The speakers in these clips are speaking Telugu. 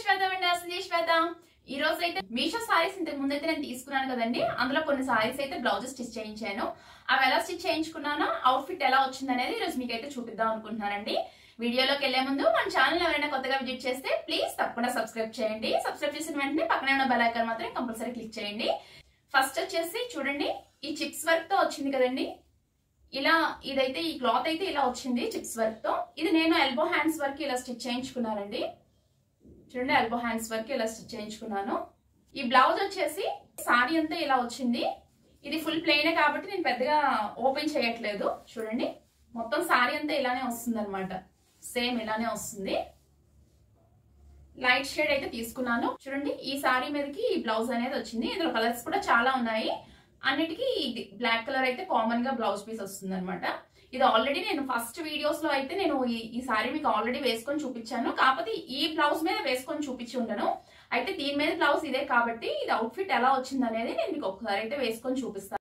శ్వేత అండి అసలు శ్వేత ఈ రోజు అయితే మీషో సారీస్ ఇంతకు ముందు అయితే నేను తీసుకున్నాను కదండి అందులో కొన్ని సారీస్ అయితే బ్లౌజెస్ స్టిచ్ చేయించాను అవి ఎలా స్టిచ్ చేయించుకున్నానో అవుట్ఫిట్ ఎలా వచ్చింది అనేది ఈ రోజు మీకు అయితే చూపిద్దాం అనుకుంటున్నానండి వీడియోలోకి వెళ్లే ముందు మన ఛానల్ ఎవరైనా కొత్తగా విజిట్ చేస్తే ప్లీజ్ తప్పకుండా సబ్స్క్రైబ్ చేయండి సబ్స్క్రైబ్ చేసిన వెంటనే పక్కనే ఉన్న బెల్ ఐకాన్ మాత్రం కంపల్సరీ క్లిక్ చేయండి ఫస్ట్ వచ్చేసి చూడండి ఈ చిప్స్ వర్క్ తో వచ్చింది కదండి ఇలా ఇదైతే ఈ క్లాత్ అయితే ఇలా వచ్చింది చిప్స్ వర్క్ తో ఇది నేను ఎల్బో హ్యాండ్స్ వర్క్ ఇలా స్టిచ్ చేయించుకున్నానండి చూడండి ఎల్బో హ్యాండ్స్ వర్క్ ఇలా స్టిచ్ చేయించుకున్నాను ఈ బ్లౌజ్ వచ్చేసి సారీ అంతా ఇలా వచ్చింది ఇది ఫుల్ ప్లెయిన్ కాబట్టి నేను పెద్దగా ఓపెన్ చేయట్లేదు చూడండి మొత్తం సారీ అంతా ఇలానే వస్తుంది అనమాట సేమ్ ఇలానే వస్తుంది లైట్ షేడ్ అయితే తీసుకున్నాను చూడండి ఈ సారీ మీదకి ఈ బ్లౌజ్ అనేది వచ్చింది ఇందులో కలర్స్ కూడా చాలా ఉన్నాయి అన్నిటికీ బ్లాక్ కలర్ అయితే కామన్ గా బ్లౌజ్ పీస్ వస్తుంది అనమాట ఇది ఆల్రెడీ నేను ఫస్ట్ వీడియోస్ లో అయితే నేను ఈ ఈ సారీ మీకు ఆల్రెడీ వేసుకొని చూపించాను కాకపోతే ఈ బ్లౌజ్ మీద వేసుకొని చూపించి ఉండను అయితే దీని మీద బ్లౌజ్ ఇదే కాబట్టి ఇది అవుట్ఫిట్ ఎలా వచ్చింది అనేది నేను మీకు ఒకసారి అయితే వేసుకొని చూపిస్తాను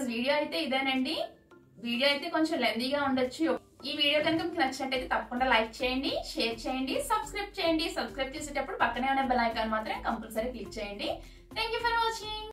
ఈరోజు వీడియో అయితే ఇదేనండి వీడియో అయితే కొంచెం లెందీగా ఉండొచ్చు ఈ వీడియో కనుక మీకు నచ్చినట్టయితే తప్పకుండా లైక్ చేయండి షేర్ చేయండి సబ్స్క్రైబ్ చేయండి సబ్స్క్రైబ్ చేసేటప్పుడు పక్కనే ఉన్న బెల్ ఐకాన్ మాత్రం కంపల్సరీ క్లిక్ చేయండి థ్యాంక్ యూ ఫర్ వాచింగ్